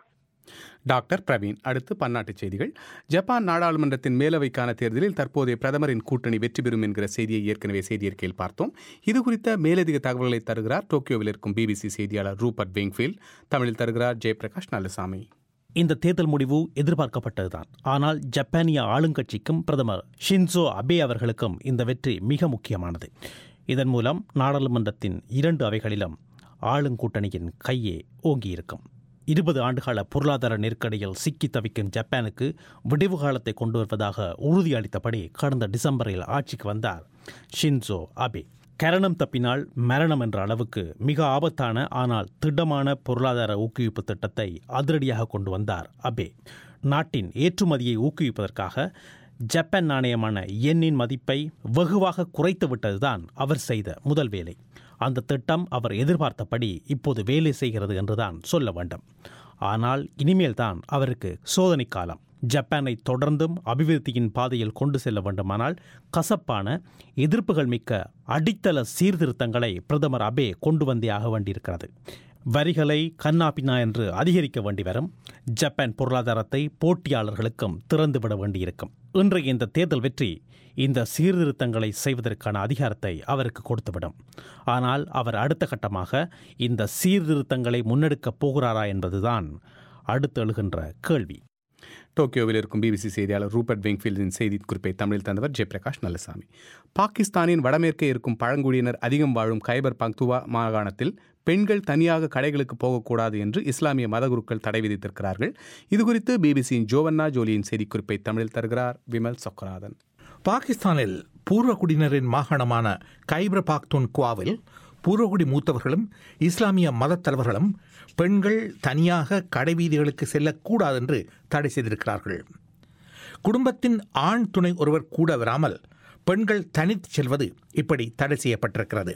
டாக்டர் பிரவீன் அடுத்து பன்னாட்டுச் செய்திகள் ஜப்பான் நாடாளுமன்றத்தின் மேலவைக்கான தேர்தலில் தற்போதைய பிரதமரின் கூட்டணி வெற்றி பெறும் என்கிற செய்தியை ஏற்கனவே செய்தியறிக்கையில் பார்த்தோம் இது குறித்த மேலதிக தகவல்களை தருகிறார் டோக்கியோவில் இருக்கும் பிபிசி செய்தியாளர் ரூபர்ட் வெங்ஃபீல்ட் தமிழில் தருகிறார் ஜெயபிரகாஷ் நல்லசாமி இந்த தேர்தல் முடிவு எதிர்பார்க்கப்பட்டதுதான் ஆனால் ஜப்பானிய ஆளுங்கட்சிக்கும் பிரதமர் ஷின்சோ அபே அவர்களுக்கும் இந்த வெற்றி மிக முக்கியமானது இதன் மூலம் நாடாளுமன்றத்தின் இரண்டு அவைகளிலும் ஆளுங்கூட்டணியின் கையே ஓங்கியிருக்கும் இருபது ஆண்டுகால பொருளாதார நெருக்கடியில் சிக்கி தவிக்கும் ஜப்பானுக்கு விடிவு காலத்தை கொண்டு வருவதாக உறுதியளித்தபடி கடந்த டிசம்பரில் ஆட்சிக்கு வந்தார் ஷின்சோ அபே கரணம் தப்பினால் மரணம் என்ற அளவுக்கு மிக ஆபத்தான ஆனால் திடமான பொருளாதார ஊக்குவிப்பு திட்டத்தை அதிரடியாக கொண்டு வந்தார் அபே நாட்டின் ஏற்றுமதியை ஊக்குவிப்பதற்காக ஜப்பான் நாணயமான யென்னின் மதிப்பை வெகுவாக குறைத்து விட்டதுதான் அவர் செய்த முதல் வேலை அந்த திட்டம் அவர் எதிர்பார்த்தபடி இப்போது வேலை செய்கிறது என்றுதான் சொல்ல வேண்டும் ஆனால் இனிமேல் தான் அவருக்கு சோதனை காலம் ஜப்பானை தொடர்ந்தும் அபிவிருத்தியின் பாதையில் கொண்டு செல்ல வேண்டுமானால் கசப்பான எதிர்ப்புகள் மிக்க அடித்தள சீர்திருத்தங்களை பிரதமர் அபே கொண்டு வந்தே ஆக வேண்டியிருக்கிறது வரிகளை கண்ணாபின்னா என்று அதிகரிக்க வேண்டி வரும் ஜப்பான் பொருளாதாரத்தை போட்டியாளர்களுக்கும் திறந்துவிட வேண்டியிருக்கும் இன்றைய இந்த தேர்தல் வெற்றி இந்த சீர்திருத்தங்களை செய்வதற்கான அதிகாரத்தை அவருக்கு கொடுத்துவிடும் ஆனால் அவர் அடுத்த கட்டமாக இந்த சீர்திருத்தங்களை முன்னெடுக்கப் போகிறாரா என்பதுதான் அடுத்து எழுகின்ற கேள்வி டோக்கியோவில் இருக்கும் பிபிசி செய்தியாளர் ரூபர்ட் வெங்ஃபீல்டின் செய்தி குறிப்பை தமிழில் தந்தவர் ஜெயபிரகாஷ் நல்லசாமி பாகிஸ்தானின் வடமேற்கே இருக்கும் பழங்குடியினர் அதிகம் வாழும் கைபர் பக்துவா மாகாணத்தில் பெண்கள் தனியாக கடைகளுக்கு போகக்கூடாது என்று இஸ்லாமிய மதகுருக்கள் தடை விதித்திருக்கிறார்கள் இதுகுறித்து பிபிசியின் ஜோவன்னா ஜோலியின் செய்திக்குறிப்பை தமிழில் தருகிறார் விமல் சொக்கநாதன் பாகிஸ்தானில் பூர்வகுடியினரின் மாகாணமான கைபர் பாக்துன்குவாவில் பூர்வகுடி மூத்தவர்களும் இஸ்லாமிய மதத் தலைவர்களும் பெண்கள் தனியாக கடைவீதிகளுக்கு செல்லக்கூடாது என்று தடை செய்திருக்கிறார்கள் குடும்பத்தின் ஆண் துணை ஒருவர் கூட வராமல் பெண்கள் தனித்து செல்வது இப்படி தடை செய்யப்பட்டிருக்கிறது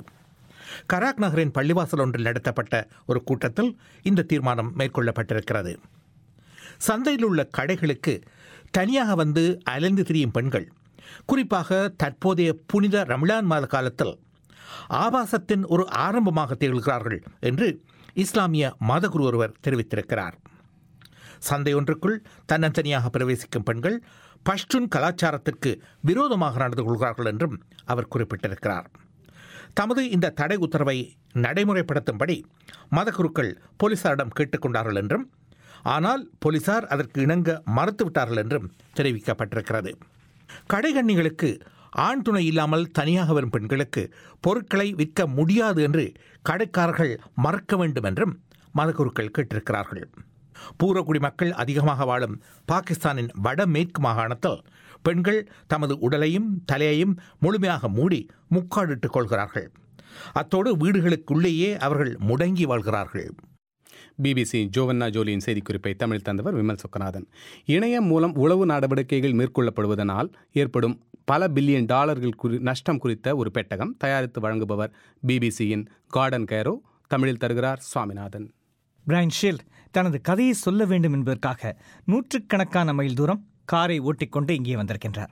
கராக் நகரின் பள்ளிவாசல் ஒன்றில் நடத்தப்பட்ட ஒரு கூட்டத்தில் இந்த தீர்மானம் மேற்கொள்ளப்பட்டிருக்கிறது சந்தையில் உள்ள கடைகளுக்கு தனியாக வந்து அலைந்து திரியும் பெண்கள் குறிப்பாக தற்போதைய புனித ரம்லான் மாத காலத்தில் ஆபாசத்தின் ஒரு ஆரம்பமாக திகழ்கிறார்கள் என்று இஸ்லாமிய மதகுரு ஒருவர் தெரிவித்திருக்கிறார் சந்தை ஒன்றுக்குள் தன்னந்தனியாக பிரவேசிக்கும் பெண்கள் பஷ்டுன் கலாச்சாரத்திற்கு விரோதமாக நடந்து கொள்கிறார்கள் என்றும் அவர் குறிப்பிட்டிருக்கிறார் தமது இந்த தடை உத்தரவை நடைமுறைப்படுத்தும்படி மதகுருக்கள் போலீசாரிடம் கேட்டுக்கொண்டார்கள் என்றும் ஆனால் போலீசார் அதற்கு இணங்க மறுத்துவிட்டார்கள் என்றும் தெரிவிக்கப்பட்டிருக்கிறது கடைகண்ணிகளுக்கு ஆண் துணை இல்லாமல் தனியாக வரும் பெண்களுக்கு பொருட்களை விற்க முடியாது என்று கடைக்காரர்கள் மறக்க வேண்டும் என்றும் மதகுருக்கள் கேட்டிருக்கிறார்கள் பூர்வகுடி மக்கள் அதிகமாக வாழும் பாகிஸ்தானின் வடமேற்கு மாகாணத்தில் பெண்கள் தமது உடலையும் தலையையும் முழுமையாக மூடி முக்காடிட்டுக் கொள்கிறார்கள் அத்தோடு வீடுகளுக்குள்ளேயே அவர்கள் முடங்கி வாழ்கிறார்கள் பிபிசி ஜோவன்னா ஜோலியின் செய்திக்குறிப்பை தமிழ் தந்தவர் விமல் சொக்கநாதன் இணையம் மூலம் உளவு நடவடிக்கைகள் மேற்கொள்ளப்படுவதனால் ஏற்படும் பல பில்லியன் டாலர்கள் குறி நஷ்டம் குறித்த ஒரு பெட்டகம் தயாரித்து வழங்குபவர் பிபிசியின் கார்டன் கேரோ தமிழில் தருகிறார் சுவாமிநாதன் பிரைன் ஷீல்ட் தனது கதையை சொல்ல வேண்டும் என்பதற்காக நூற்றுக்கணக்கான மைல் தூரம் காரை ஓட்டிக்கொண்டு இங்கே வந்திருக்கின்றார்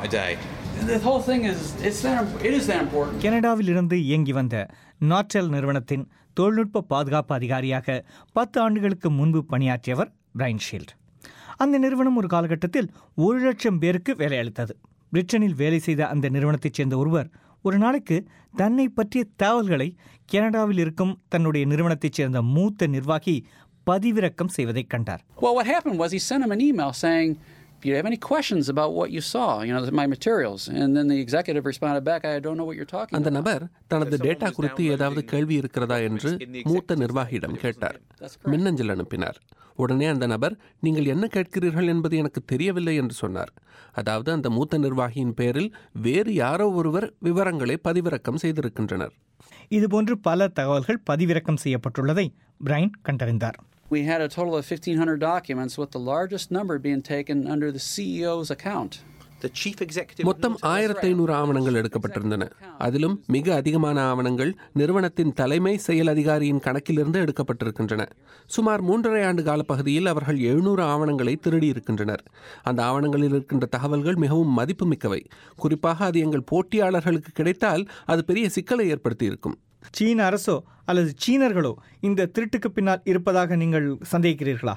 கனடாவில் இருந்து இயங்கி வந்த நார்டெல் நிறுவனத்தின் தொழில்நுட்ப பாதுகாப்பு அதிகாரியாக பத்து ஆண்டுகளுக்கு முன்பு பணியாற்றியவர் பிரைன் ஷீல்ட் அந்த நிறுவனம் ஒரு காலகட்டத்தில் ஒரு லட்சம் பேருக்கு வேலை அளித்தது பிரிட்டனில் வேலை செய்த அந்த நிறுவனத்தைச் சேர்ந்த ஒருவர் ஒரு நாளைக்கு தன்னை பற்றிய தகவல்களை கனடாவில் இருக்கும் தன்னுடைய நிறுவனத்தைச் சேர்ந்த மூத்த நிர்வாகி பதிவிறக்கம் செய்வதைக் கண்டார் Well, what happened was he sent him an email saying, "Do you have any questions about what you saw? You know, my materials." And then the executive responded back, "I don't know what you're talking அந்த about." நபர் தனது data குறித்து ஏதாவது கேள்வி இருக்கிறதா என்று மூத்த நிர்வாகியிடம் கேட்டார் மின்னஞ்சல் அனுப்பினார் உடனே அந்த நபர் நீங்கள் என்ன கேட்கிறீர்கள் என்பது எனக்கு தெரியவில்லை என்று சொன்னார் அதாவது அந்த மூத்த நிர்வாகியின் பேரில் வேறு யாரோ ஒருவர் விவரங்களை பதிவிறக்கம் செய்திருக்கின்றனர் இதுபோன்று பல தகவல்கள் பதிவிறக்கம் செய்யப்பட்டுள்ளதை பிரைன் கண்டறிந்தார் We had a total of 1,500 documents, with the largest number being taken under the CEO's account. மொத்தம் ஆயிரத்தி ஐநூறு ஆவணங்கள் எடுக்கப்பட்டிருந்தன அதிலும் மிக அதிகமான ஆவணங்கள் நிறுவனத்தின் தலைமை செயல் அதிகாரியின் கணக்கிலிருந்து எடுக்கப்பட்டிருக்கின்றன சுமார் மூன்றரை ஆண்டு கால பகுதியில் அவர்கள் எழுநூறு ஆவணங்களை திருடியிருக்கின்றனர் அந்த ஆவணங்களில் இருக்கின்ற தகவல்கள் மிகவும் மதிப்புமிக்கவை குறிப்பாக அது எங்கள் போட்டியாளர்களுக்கு கிடைத்தால் அது பெரிய சிக்கலை ஏற்படுத்தியிருக்கும் சீன அரசோ அல்லது சீனர்களோ இந்த திருட்டுக்கு பின்னால் இருப்பதாக நீங்கள் சந்தேகிக்கிறீர்களா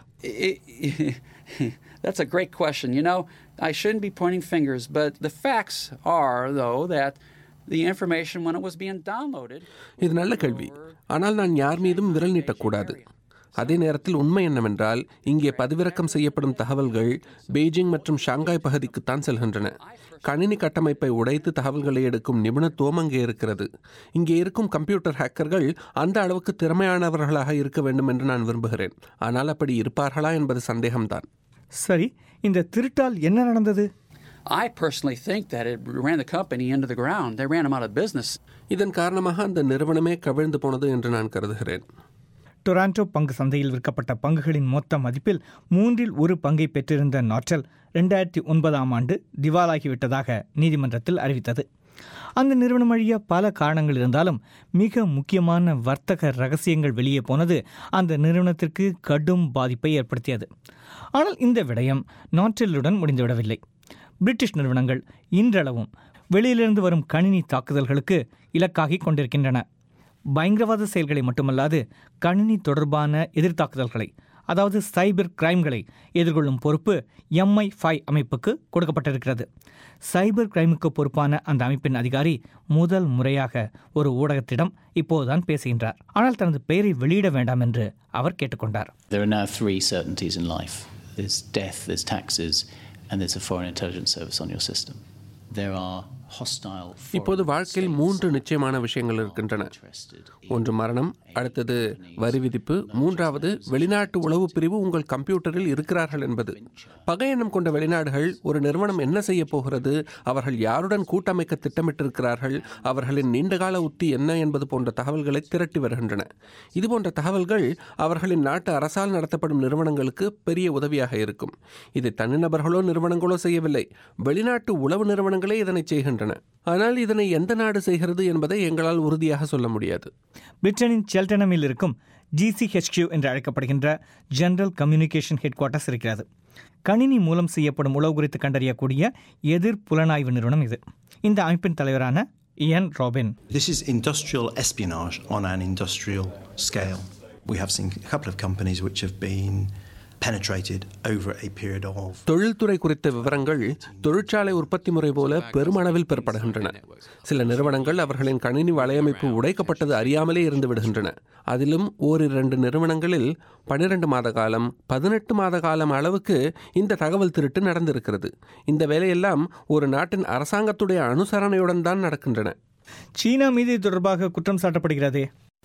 That's a great question. You know, I shouldn't be pointing fingers, but the facts are, though, that the information when it was being downloaded. இது நல்ல கேள்வி ஆனால் நான் யார் மீதும் விரல் நீட்டக்கூடாது அதே நேரத்தில் உண்மை என்னவென்றால் இங்கே பதிவிறக்கம் செய்யப்படும் தகவல்கள் பெய்ஜிங் மற்றும் ஷாங்காய் பகுதிக்குத்தான் செல்கின்றன கணினி கட்டமைப்பை உடைத்து தகவல்களை எடுக்கும் நிபுணத்துவம் அங்கே இருக்கிறது இங்கே இருக்கும் கம்ப்யூட்டர் ஹேக்கர்கள் அந்த அளவுக்கு திறமையானவர்களாக இருக்க வேண்டும் என்று நான் விரும்புகிறேன் ஆனால் அப்படி இருப்பார்களா என்பது சந்தேகம்தான் சரி இந்த திருட்டால் என்ன நடந்தது I personally think that it ran the company into the ground. They ran them out of business. இதன் காரணமாக அந்த நிறுவனமே கவிழ்ந்து போனது என்று நான் கருதுகிறேன் டொராண்டோ பங்கு சந்தையில் விற்கப்பட்ட பங்குகளின் மொத்த மதிப்பில் மூன்றில் ஒரு பங்கை பெற்றிருந்த நாற்றல் ரெண்டாயிரத்தி ஒன்பதாம் ஆண்டு திவாலாகிவிட்டதாக நீதிமன்றத்தில் அறிவித்தது அந்த நிறுவனம் வழிய பல காரணங்கள் இருந்தாலும் மிக முக்கியமான வர்த்தக ரகசியங்கள் வெளியே போனது அந்த நிறுவனத்திற்கு கடும் பாதிப்பை ஏற்படுத்தியது ஆனால் இந்த விடயம் நாற்றலுடன் முடிந்துவிடவில்லை பிரிட்டிஷ் நிறுவனங்கள் இன்றளவும் வெளியிலிருந்து வரும் கணினி தாக்குதல்களுக்கு இலக்காகி கொண்டிருக்கின்றன பயங்கரவாத செயல்களை மட்டுமல்லாது கணினி தொடர்பான எதிர்த்தாக்குதல்களை அதாவது சைபர் கிரைம்களை எதிர்கொள்ளும் பொறுப்பு எம்ஐ ஃபைவ் அமைப்புக்கு கொடுக்கப்பட்டிருக்கிறது சைபர் கிரைமுக்கு பொறுப்பான அந்த அமைப்பின் அதிகாரி முதல் முறையாக ஒரு ஊடகத்திடம் இப்போதுதான் பேசுகின்றார் ஆனால் தனது பெயரை வெளியிட வேண்டாம் என்று அவர் கேட்டுக்கொண்டார் There are now three certainties in life there's death, there's taxes, and there's a foreign intelligence service on your system. There are hostile. இப்போது வாழ்க்கையில் மூன்று நிச்சயமான விஷயங்கள் இருக்கின்றன ஒன்று மரணம் அடுத்தது வரி விதிப்பு மூன்றாவது வெளிநாட்டு உளவு பிரிவு உங்கள் கம்ப்யூட்டரில் இருக்கிறார்கள் என்பது பகை எண்ணம் கொண்ட வெளிநாடுகள் ஒரு நிறுவனம் என்ன செய்ய போகிறது அவர்கள் யாருடன் கூட்டமைக்க திட்டமிட்டிருக்கிறார்கள் அவர்களின் நீண்டகால உத்தி என்ன என்பது போன்ற தகவல்களை திரட்டி வருகின்றன இது போன்ற தகவல்கள் அவர்களின் நாட்டு அரசால் நடத்தப்படும் நிறுவனங்களுக்கு பெரிய உதவியாக இருக்கும் இதை தனிநபர்களோ நிறுவனங்களோ செய்யவில்லை வெளிநாட்டு உளவு நிறுவனங்களே இதனை செய்கின்றன ஆனால் இதனை எந்த நாடு செய்கிறது என்பதை எங்களால் உறுதியாக சொல்ல முடியாது பிரிட்டனின் செல்டனமில் இருக்கும் ஜிசிஹெச்கியூ என்று அழைக்கப்படுகின்ற ஜெனரல் கம்யூனிகேஷன் ஹெட் குவார்ட்டர்ஸ் இருக்கிறது கணினி மூலம் செய்யப்படும் உளவு குறித்து கண்டறியக்கூடிய எதிர் புலனாய்வு நிறுவனம் இது இந்த அமைப்பின் தலைவரான Ian Robin This is industrial espionage on an industrial scale. We have seen a couple of companies which have been penetrated over a period of தொழில்துறை குறித்த விவரங்கள் தொழிற்சாலை உற்பத்தி முறை போல பெருமளவில் பெறப்படுகின்றன சில நிறுவனங்கள் அவர்களின் கணினி வலையமைப்பு உடைக்கப்பட்டது அறியாமலே இருந்து விடுகின்றன அதிலும் ஓரிரண்டு நிறுவனங்களில் பன்னிரண்டு மாத காலம் பதினெட்டு மாத காலம் அளவுக்கு இந்த தகவல் திருட்டு நடந்திருக்கிறது இந்த வேலையெல்லாம் ஒரு நாட்டின் அரசாங்கத்துடைய அனுசரணையுடன் தான் நடக்கின்றன சீனா மீது இது தொடர்பாக குற்றம் சாட்டப்படுகிறதே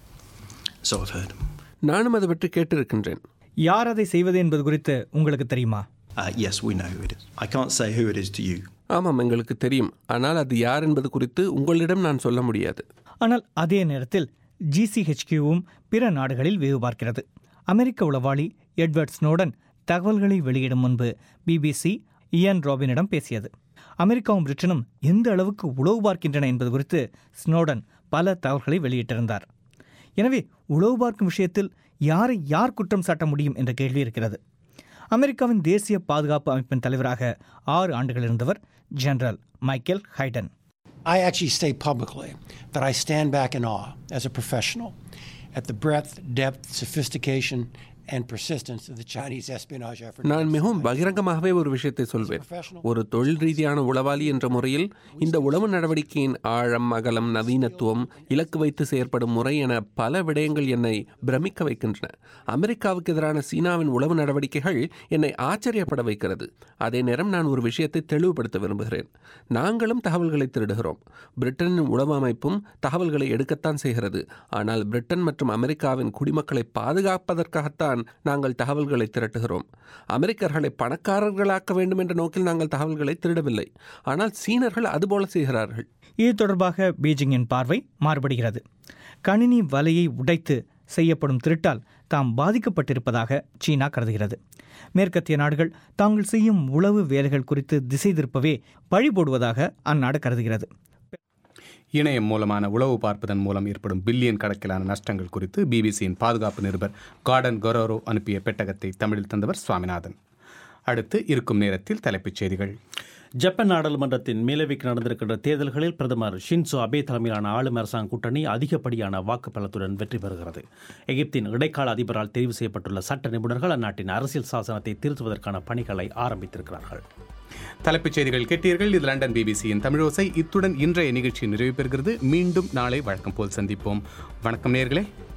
So I've heard. நானும் அது பற்றி கேட்டிருக்கின்றேன் யார் அதை செய்வது என்பது குறித்து உங்களுக்கு தெரியுமா Uh, yes, we know who it is. I can't say who it is to you. ஆமாம் எங்களுக்கு தெரியும் ஆனால் அது யார் என்பது குறித்து உங்களிடம் நான் சொல்ல முடியாது ஆனால் அதே நேரத்தில் ஜிசிஹெச்கியூவும் பிற நாடுகளில் வேவு பார்க்கிறது அமெரிக்க உளவாளி எட்வர்ட் ஸ்னோடன் தகவல்களை வெளியிடும் முன்பு பிபிசி இயன் ராபினிடம் பேசியது அமெரிக்காவும் பிரிட்டனும் எந்த அளவுக்கு உளவு பார்க்கின்றன என்பது குறித்து ஸ்னோடன் பல தகவல்களை வெளியிட்டிருந்தார் எனவே உளவு பார்க்கும் விஷயத்தில் யாரை யார் குற்றம் சாட்ட முடியும் என்ற கேள்வி இருக்கிறது அமெரிக்காவின் தேசிய பாதுகாப்பு அமைப்பின் தலைவராக ஆறு ஆண்டுகள் இருந்தவர் general Michael Hayden I actually say publicly that I stand back in awe as a professional at the breadth, depth, sophistication, and persistence of the Chinese espionage effort. நான் மிகவும் பகிரங்கமாகவே ஒரு விஷயத்தை சொல்வேன் ஒரு தொழில் ரீதியான உளவாளி என்ற முறையில் இந்த உளவு நடவடிக்கையின் ஆழம் அகலம் நவீனத்துவம் இலக்கு வைத்து செயற்படும் முறை என பல விடயங்கள் என்னை பிரமிக்க வைக்கின்றன அமெரிக்காவுக்கு எதிரான சீனாவின் உளவு நடவடிக்கைகள் என்னை ஆச்சரியப்பட வைக்கிறது அதே நேரம் நான் ஒரு விஷயத்தை தெளிவுபடுத்த விரும்புகிறேன் நாங்களும் தகவல்களை திருடுகிறோம் பிரிட்டனின் உளவு அமைப்பும் தகவல்களை எடுக்கத்தான் செய்கிறது ஆனால் பிரிட்டன் மற்றும் அமெரிக்காவின் குடிமக்களை பாதுகாப்பதற்காகத்தான் நாங்கள் தகவல்களை திரட்டுகிறோம் அமெரிக்கர்களை பணக்காரர்களாக்க வேண்டும் என்ற நோக்கில் நாங்கள் தகவல்களை திருடவில்லை ஆனால் சீனர்கள் அதுபோல செய்கிறார்கள் இது தொடர்பாக பீஜிங்கின் பார்வை மாறுபடுகிறது கணினி வலையை உடைத்து செய்யப்படும் திருட்டால் தாம் பாதிக்கப்பட்டிருப்பதாக சீனா கருதுகிறது மேற்கத்திய நாடுகள் தாங்கள் செய்யும் உளவு வேலைகள் குறித்து திசை திருப்பவே பழி போடுவதாக அந்நாடு கருதுகிறது இணையம் மூலமான உளவு பார்ப்பதன் மூலம் ஏற்படும் பில்லியன் கணக்கிலான நஷ்டங்கள் குறித்து பிபிசியின் பாதுகாப்பு நிருபர் கார்டன் கொரோரோ அனுப்பிய பெட்டகத்தை தமிழில் தந்தவர் சுவாமிநாதன் அடுத்து இருக்கும் நேரத்தில் தலைப்புச் செய்திகள் ஜப்பான் நாடாளுமன்றத்தின் மேலவைக்கு நடந்திருக்கின்ற தேர்தல்களில் பிரதமர் ஷின்சோ அபே தலைமையிலான ஆளும் அரசாங்க கூட்டணி அதிகப்படியான வாக்கு பலத்துடன் வெற்றி பெறுகிறது எகிப்தின் இடைக்கால அதிபரால் தெரிவு செய்யப்பட்டுள்ள சட்ட நிபுணர்கள் அந்நாட்டின் அரசியல் சாசனத்தை திருத்துவதற்கான பணிகளை ஆரம்பித்திருக்கிறார்கள் தலைப்புச் செய்திகள் கேட்டீர்கள் இது லண்டன் பிபிசியின் தமிழோசை இத்துடன் இன்றைய நிகழ்ச்சி நிறைவு பெறுகிறது மீண்டும் நாளை வழக்கம் போல் சந்திப்போம் வணக்கம் நேர்களே